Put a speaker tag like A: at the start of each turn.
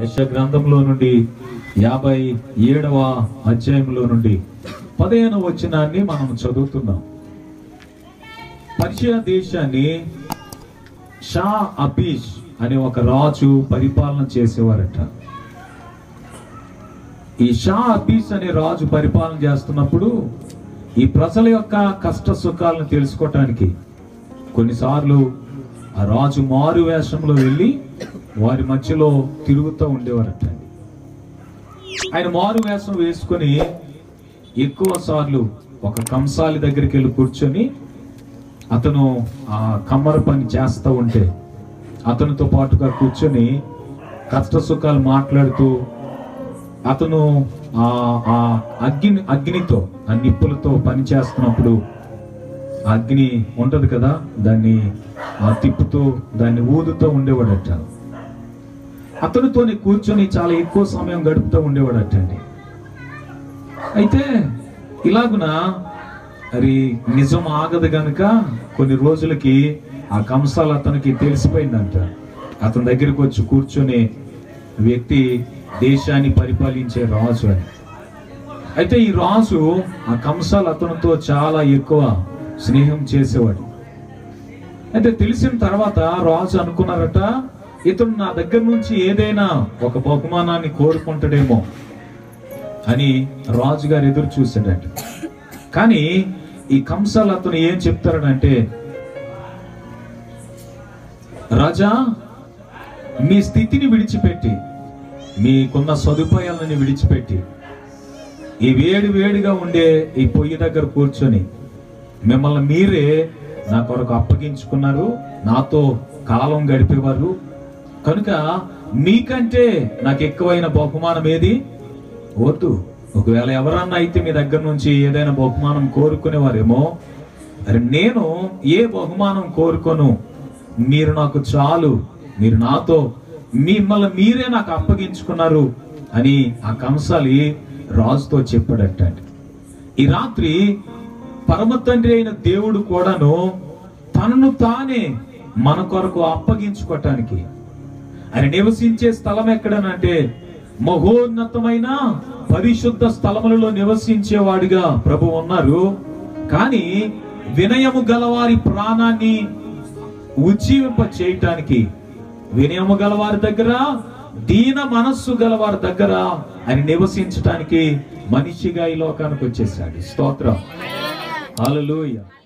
A: యశ గ్రంథంలో నుండి యాభై ఏడవ అధ్యాయంలో నుండి పదిహేను వచనాన్ని మనం చదువుతున్నాం పర్షియా దేశాన్ని షా అబీష్ అనే ఒక రాజు పరిపాలన చేసేవారట ఈ షా అబీష్ అనే రాజు పరిపాలన చేస్తున్నప్పుడు ఈ ప్రజల యొక్క కష్ట సుఖాలను తెలుసుకోవటానికి కొన్నిసార్లు ఆ రాజు మారు వేషంలో వెళ్ళి వారి మధ్యలో తిరుగుతూ ఉండేవారట ఆయన మారు వేషం వేసుకొని ఎక్కువ సార్లు ఒక కంసాలి దగ్గరికి వెళ్ళి కూర్చొని అతను ఆ కమ్మర పని చేస్తూ ఉంటే అతనితో పాటుగా కూర్చొని కష్ట సుఖాలు మాట్లాడుతూ అతను ఆ ఆ అగ్ని అగ్నితో ఆ నిప్పులతో పని చేస్తున్నప్పుడు ఆ అగ్ని ఉంటది కదా దాన్ని ఆ తిప్పుతూ దాన్ని ఊదుతూ ఉండేవాడట అతనితోని కూర్చొని చాలా ఎక్కువ సమయం గడుపుతూ ఉండేవాడటండి అయితే ఇలాగున మరి నిజం ఆగదు గనుక కొన్ని రోజులకి ఆ కంసాలు అతనికి తెలిసిపోయిందంట అతని దగ్గరికి వచ్చి కూర్చొని వ్యక్తి దేశాన్ని పరిపాలించే రాజు అని అయితే ఈ రాజు ఆ కంసాలు అతనితో చాలా ఎక్కువ స్నేహం చేసేవాడు అయితే తెలిసిన తర్వాత రాజు అనుకున్నారట ఇతను నా దగ్గర నుంచి ఏదైనా ఒక బహుమానాన్ని కోరుకుంటాడేమో అని రాజు గారు ఎదురు చూశాడట కానీ ఈ కంసాలు అతను ఏం చెప్తారనంటే రాజా మీ స్థితిని విడిచిపెట్టి మీకున్న సదుపాయాలను విడిచిపెట్టి ఈ వేడి వేడిగా ఉండే ఈ పొయ్యి దగ్గర కూర్చొని మిమ్మల్ని మీరే నా కొరకు అప్పగించుకున్నారు నాతో కాలం గడిపేవారు కనుక మీకంటే నాకు ఎక్కువైన బహుమానం ఏది వద్దు ఒకవేళ ఎవరన్నా అయితే మీ దగ్గర నుంచి ఏదైనా బహుమానం కోరుకునేవారేమో అరే నేను ఏ బహుమానం కోరుకోను మీరు నాకు చాలు మీరు నాతో మిమ్మల్ని మీరే నాకు అప్పగించుకున్నారు అని ఆ కంసాలి రాజుతో చెప్పాడట ఈ రాత్రి పరమ తండ్రి అయిన దేవుడు కూడాను తనను తానే మన కొరకు అప్పగించుకోవటానికి ఆయన నివసించే స్థలం ఎక్కడనంటే మహోన్నతమైన పరిశుద్ధ స్థలములలో నివసించేవాడిగా ప్రభు ఉన్నారు కానీ వినయము గలవారి ప్రాణాన్ని ఉజ్జీవింప చేయటానికి వినయము గలవారి దగ్గర దీన మనస్సు గలవారి దగ్గర ఆయన నివసించటానికి మనిషిగా ఈ లోకానికి వచ్చేసాడు స్తోత్రం హల్లెలూయా